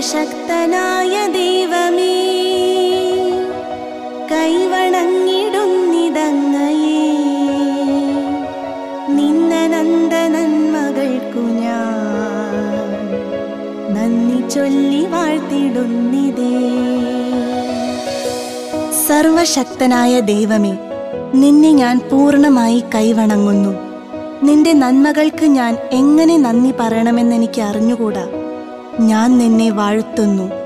സർവശക്തനായ ദൈവമേ കൈവണങ്ങിടുന്നിതങ്ങയേ നിന്നനന്ദ നന്മകൾക്കു ഞാൻ നന്ദി ചൊല്ലി വാഴ്ത്തിടുന്നിതേ സർവശക്തനായ ദൈവമേ നിന്നെ ഞാൻ പൂർണ്ണമായി കൈവണങ്ങുന്നു നിന്റെ നന്മകൾക്ക് ഞാൻ എങ്ങനെ നന്ദി പറയണമെന്ന് എനിക്ക് അറിഞ്ഞുകൂടാ ഞാൻ നിന്നെ വാഴ്ത്തുന്നു